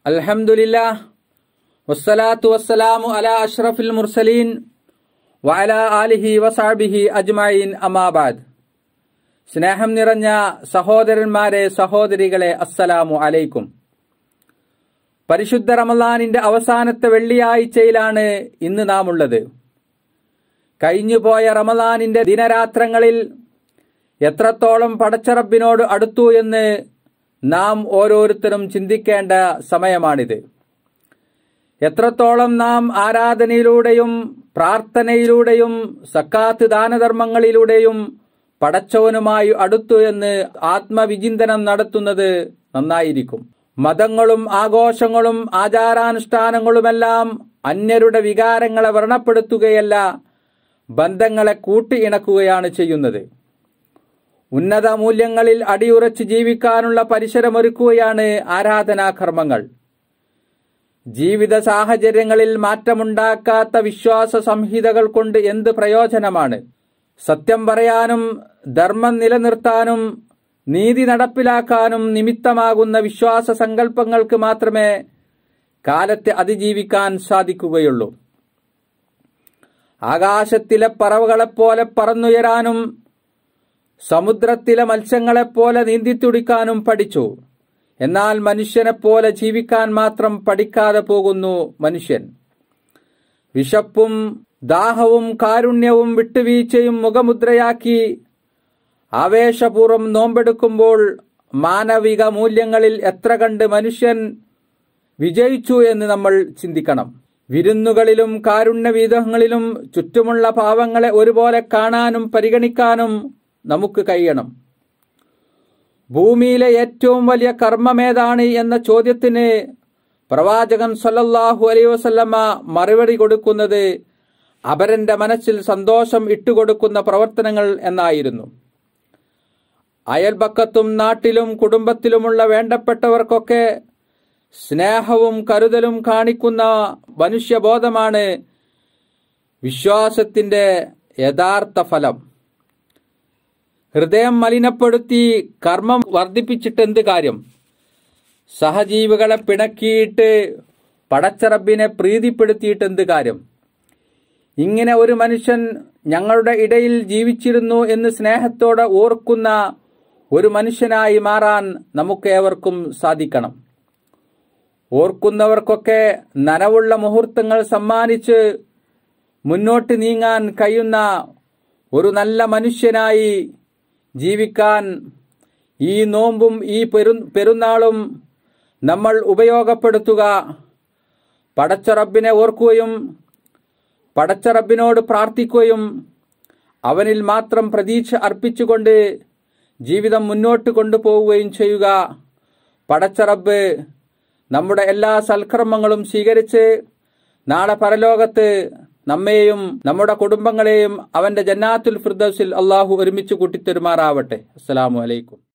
അൽഹംദുലില്ലാ വസ്സലാത്തു വസ്സലാമു അലാ അഷ്റഫിൽ മുർസലീൻ വഅല ആലിഹി വസാബിഹി അജ്മഈൻ അമാബാദ് സ്നേഹം നിറഞ്ഞ സഹോദരന്മാരെ സഹോദരികളെ അസ്സലാമു അലൈക്കും പരിശുദ്ധ റമദാനിന്റെ അവസാനത്തെ വെള്ളിയാഴ്ചയിലാണ് ഇന്ന് നാം ഉള്ളത് കഴിഞ്ഞുപോയ റമദാനിന്റെ ദിനരാത്രങ്ങളിൽ എത്രത്തോളം പടച്ചറബിനോട് അടുത്തു എന്ന് നാം ഓരോരുത്തരും ചിന്തിക്കേണ്ട സമയമാണിത് എത്രത്തോളം നാം ആരാധനയിലൂടെയും പ്രാർത്ഥനയിലൂടെയും സക്കാത്ത് ദാനധർമ്മങ്ങളിലൂടെയും പടച്ചവനുമായി അടുത്തു എന്ന് ആത്മവിചിന്തനം നടത്തുന്നത് നന്നായിരിക്കും മതങ്ങളും ആഘോഷങ്ങളും ആചാരാനുഷ്ഠാനങ്ങളുമെല്ലാം അന്യരുടെ വികാരങ്ങളെ വ്രണപ്പെടുത്തുകയല്ല ബന്ധങ്ങളെ കൂട്ടിയിണക്കുകയാണ് ചെയ്യുന്നത് ഉന്നത മൂല്യങ്ങളിൽ അടിയുറച്ച് ജീവിക്കാനുള്ള പരിസരമൊരുക്കുകയാണ് ആരാധനാകർമ്മങ്ങൾ ജീവിത സാഹചര്യങ്ങളിൽ മാറ്റമുണ്ടാക്കാത്ത വിശ്വാസ സംഹിതകൾ കൊണ്ട് എന്ത് പ്രയോജനമാണ് സത്യം പറയാനും ധർമ്മം നിലനിർത്താനും നീതി നടപ്പിലാക്കാനും നിമിത്തമാകുന്ന വിശ്വാസ സങ്കല്പങ്ങൾക്ക് മാത്രമേ കാലത്തെ അതിജീവിക്കാൻ സാധിക്കുകയുള്ളൂ ആകാശത്തിലെ പറവകളെപ്പോലെ പറന്നുയരാനും സമുദ്രത്തിലെ മത്സ്യങ്ങളെപ്പോലെ നീന്തിത്തുടിക്കാനും പഠിച്ചു എന്നാൽ മനുഷ്യനെപ്പോലെ ജീവിക്കാൻ മാത്രം പഠിക്കാതെ പോകുന്നു മനുഷ്യൻ വിശപ്പും ദാഹവും കാരുണ്യവും വിട്ടുവീഴ്ചയും മുഖമുദ്രയാക്കി ആവേശപൂർവ്വം നോമ്പെടുക്കുമ്പോൾ മാനവിക മൂല്യങ്ങളിൽ എത്ര കണ്ട് മനുഷ്യൻ വിജയിച്ചു എന്ന് നമ്മൾ ചിന്തിക്കണം വിരുന്നുകളിലും കാരുണ്യവീതങ്ങളിലും ചുറ്റുമുള്ള പാവങ്ങളെ ഒരുപോലെ കാണാനും പരിഗണിക്കാനും നമുക്ക് കഴിയണം ഭൂമിയിലെ ഏറ്റവും വലിയ കർമ്മമേതാണ് എന്ന ചോദ്യത്തിന് പ്രവാചകൻ സല്ലല്ലാഹു അലൈഹി വസല്ലമ്മ മറുപടി കൊടുക്കുന്നത് അപരന്റെ മനസ്സിൽ സന്തോഷം ഇട്ടുകൊടുക്കുന്ന പ്രവർത്തനങ്ങൾ എന്നായിരുന്നു അയൽപക്കത്തും നാട്ടിലും കുടുംബത്തിലുമുള്ള വേണ്ടപ്പെട്ടവർക്കൊക്കെ സ്നേഹവും കരുതലും കാണിക്കുന്ന മനുഷ്യബോധമാണ് വിശ്വാസത്തിന്റെ യഥാർത്ഥ ഫലം ഹൃദയം മലിനപ്പെടുത്തി കർമ്മം വർദ്ധിപ്പിച്ചിട്ട് എന്ത് കാര്യം സഹജീവികളെ പിണക്കിയിട്ട് പടച്ചറബിനെ പ്രീതിപ്പെടുത്തിയിട്ട് എന്ത് കാര്യം ഇങ്ങനെ ഒരു മനുഷ്യൻ ഞങ്ങളുടെ ഇടയിൽ ജീവിച്ചിരുന്നു എന്ന് സ്നേഹത്തോടെ ഓർക്കുന്ന ഒരു മനുഷ്യനായി മാറാൻ നമുക്കേവർക്കും സാധിക്കണം ഓർക്കുന്നവർക്കൊക്കെ നനവുള്ള മുഹൂർത്തങ്ങൾ സമ്മാനിച്ച് മുന്നോട്ട് നീങ്ങാൻ കഴിയുന്ന ഒരു നല്ല മനുഷ്യനായി ജീവിക്കാൻ ഈ നോമ്പും ഈ പെരു പെരുന്നാളും നമ്മൾ ഉപയോഗപ്പെടുത്തുക പടച്ചറബിനെ ഓർക്കുകയും പടച്ചറബിനോട് പ്രാർത്ഥിക്കുകയും അവനിൽ മാത്രം പ്രതീക്ഷ അർപ്പിച്ചുകൊണ്ട് ജീവിതം മുന്നോട്ട് കൊണ്ടുപോവുകയും ചെയ്യുക പടച്ചറബ് നമ്മുടെ എല്ലാ സൽക്കർമ്മങ്ങളും സ്വീകരിച്ച് നാളെ പരലോകത്ത് നമ്മെയും നമ്മുടെ കുടുംബങ്ങളെയും അവന്റെ ജന്നാത്തുൽ ഫിർദൌസിൽ അള്ളാഹു ഒരുമിച്ച് കൂട്ടിത്തെരുമാറാവട്ടെ അസ്സലാമു അലൈക്കും